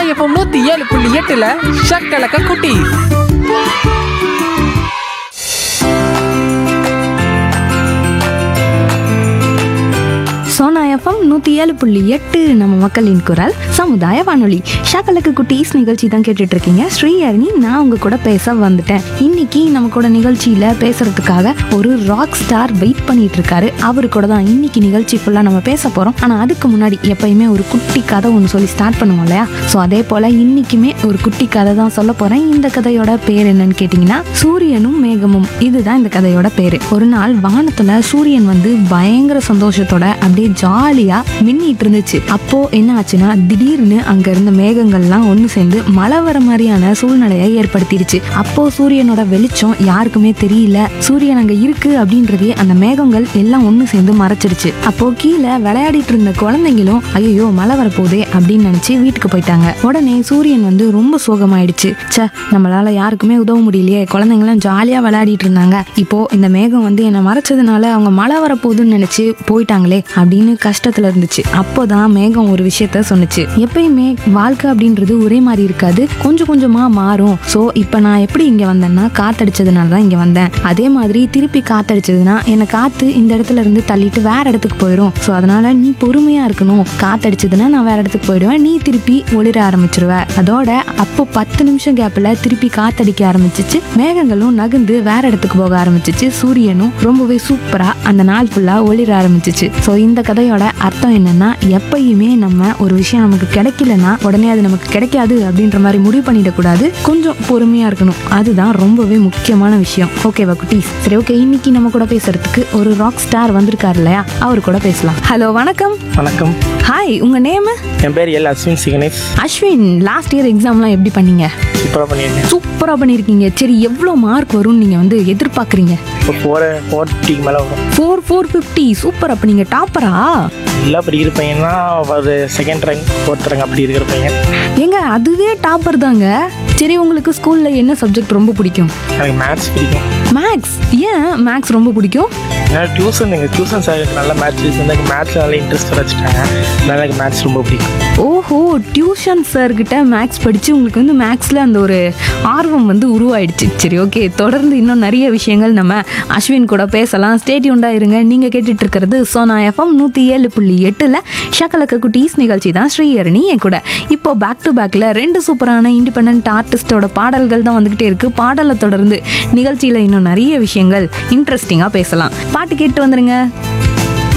FM நூத்தி ஏழு புள்ளி எட்டுல ஷக்கலக்க குட்டி சோனா எஃப்எம் நூற்றி ஏழு புள்ளி எட்டு நம்ம மக்களின் குரல் சமுதாய வானொலி ஷாக்கலுக்கு குட்டீஸ் நிகழ்ச்சி தான் கேட்டுட்டு இருக்கீங்க ஸ்ரீஹரணி நான் உங்க கூட பேச வந்துட்டேன் இன்னைக்கு நம்ம கூட நிகழ்ச்சியில பேசுறதுக்காக ஒரு ராக் ஸ்டார் வெயிட் பண்ணிட்டு இருக்காரு அவரு கூட தான் இன்னைக்கு நிகழ்ச்சி ஃபுல்லா நம்ம பேச போறோம் ஆனா அதுக்கு முன்னாடி எப்பயுமே ஒரு குட்டி கதை ஒன்று சொல்லி ஸ்டார்ட் பண்ணுவோம் இல்லையா ஸோ அதே போல இன்னைக்குமே ஒரு குட்டி கதை தான் சொல்ல போறேன் இந்த கதையோட பேர் என்னன்னு கேட்டிங்கன்னா சூரியனும் மேகமும் இதுதான் இந்த கதையோட பேரு ஒரு நாள் வானத்துல சூரியன் வந்து பயங்கர சந்தோஷத்தோட அப்படியே ஜாலியா மின்னிட்டு இருந்துச்சு அப்போ என்ன ஆச்சுன்னா திடீர்னு அங்க இருந்த மேகங்கள்லாம் ஒண்ணு சேர்ந்து மழை வர மாதிரியான சூழ்நிலையை ஏற்படுத்திடுச்சு அப்போ சூரியனோட வெளிச்சம் யாருக்குமே தெரியல சூரியன் அங்க இருக்கு அப்படின்றதே அந்த மேகங்கள் எல்லாம் ஒண்ணு சேர்ந்து மறைச்சிடுச்சு அப்போ கீழே விளையாடிட்டு இருந்த குழந்தைங்களும் ஐயோ மழை வரப்போதே அப்படின்னு நினைச்சு வீட்டுக்கு போயிட்டாங்க உடனே சூரியன் வந்து ரொம்ப சோகமாயிடுச்சு ச்சே நம்மளால யாருக்குமே உதவ முடியலையே குழந்தைங்களாம் ஜாலியா விளையாடிட்டு இருந்தாங்க இப்போ இந்த மேகம் வந்து என்னை மறைச்சதுனால அவங்க மழை வரப்போகுதுன்னு நினைச்சு போயிட்டாங்களே அப்படின்னு கஷ்டத்துல இருந்துச்சு அப்போதான் மேகம் ஒரு விஷயத்த சொன்னுச்சு எப்பயுமே வாழ்க்கை அப்படின்றது ஒரே மாதிரி இருக்காது கொஞ்சம் கொஞ்சமா மாறும் சோ இப்ப நான் எப்படி இங்க வந்தேன்னா காத்தடிச்சதுனால தான் இங்க வந்தேன் அதே மாதிரி திருப்பி காத்தடிச்சதுன்னா என்னை காத்து இந்த இடத்துல இருந்து தள்ளிட்டு வேற இடத்துக்கு போயிடும் சோ அதனால நீ பொறுமையா இருக்கணும் காத்தடிச்சதுன்னா நான் வேற இடத்துக்கு போயிடுவேன் நீ திருப்பி ஒளிர ஆரம்பிச்சிருவ அதோட அப்போ பத்து நிமிஷம் கேப்ல திருப்பி காத்தடிக்க ஆரம்பிச்சிச்சு மேகங்களும் நகர்ந்து வேற இடத்துக்கு போக ஆரம்பிச்சிச்சு சூரியனும் ரொம்பவே சூப்பரா அந்த நாள் ஃபுல்லா ஒளிர ஆரம்பிச்சிச்சு ஸோ இந்த கதையோட அர்த்தம் என்னன்னா எப்பயுமே நம்ம ஒரு விஷயம் நமக்கு கிடைக்கலன்னா உடனே அது நமக்கு கிடைக்காது அப்படின்ற மாதிரி முடிவு பண்ணிடக்கூடாது கொஞ்சம் பொறுமையா இருக்கணும் அதுதான் ரொம்பவே முக்கியமான விஷயம் ஓகேவா குட்டீஸ் சரி ஓகே இன்னைக்கு நம்ம கூட பேசுறதுக்கு ஒரு ராக் ஸ்டார் வந்திருக்காரு இல்லையா அவர் கூட பேசலாம் ஹலோ வணக்கம் வணக்கம் ஹாய் உங்க நேம் என் பேர் எல் அஸ்வின் சிகனேஷ் அஸ்வின் லாஸ்ட் இயர் எக்ஸாம்லாம் எப்படி பண்ணீங்க சூப்பராக பண்ணியிருக்கேன் சூப்பரா பண்ணிருக்கீங்க சரி எவ்வளோ மார்க் வரும்னு நீங்க வந்து எதிர்பார்க்குறீங்க இப்போ ஃபோர் ஃபோர் ஃபிஃப்டிக்கு மேலே வரும் ஃபோர் ஃபோர் ஃபிஃப்டி சூப்பர் அப்போ நீங்க டாப்பரா நல்லா படிக்கிற பையன்னா ஒரு செகண்ட் ரேங்க் ஃபோர்த் ரேங்க் அப்படி இருக்கிற பையன் ஏங்க அதுவே டாப்பர் தாங்க சரி உங்களுக்கு ஸ்கூல்ல என்ன சப்ஜெக்ட் ரொம்ப பிடிக்கும் எனக்கு மேத்ஸ் பிடிக்கும் மேக்ஸ் ஏன் மேக்ஸ் ரொம்ப பிடிக்கும் ஏன்னா டியூஷன் எங்கள் டியூஷன் சார் எனக்கு நல்ல மேத்ஸ் எனக்கு மேத்ஸில் நல்ல இன்ட்ரெஸ்ட் வச்சுட்டாங்க அதனால எனக்கு மேத்ஸ் ரொம்ப பிடிக்கும் ஓஹோ டியூஷன் சார்கிட்ட மேக்ஸ் படித்து உங்களுக்கு வந்து மேக்ஸில் அந்த ஒரு ஆர்வம் வந்து உருவாயிடுச்சு சரி ஓகே தொடர்ந்து இன்னும் நிறைய விஷயங்கள் நம்ம அஸ்வின் கூட பேசலாம் ஸ்டேட்யூண்டாக இருங்க நீங்கள் கேட்டுட்டு இருக்கிறது சோனா எஃப்எம் நூற்றி ஏழு புள்ளி எட்டில் ஷக்கலக்க குட்டீஸ் நிகழ்ச்சி தான் ஸ்ரீஹரணி என் கூட இப்போ பேக் டு பேக்கில் ரெண்டு சூப்பரான இண்டிபெண்ட் ஆர்டிஸ்டோட பாடல்கள் தான் வந்துக்கிட்டே இருக்குது பாடலை தொடர்ந்து நிகழ்ச்சியில் இன்னும் நிறைய விஷயங்கள் இன்ட்ரெஸ்டிங்காக பேசலாம் பாட்டு கேட்டு வந்துருங்க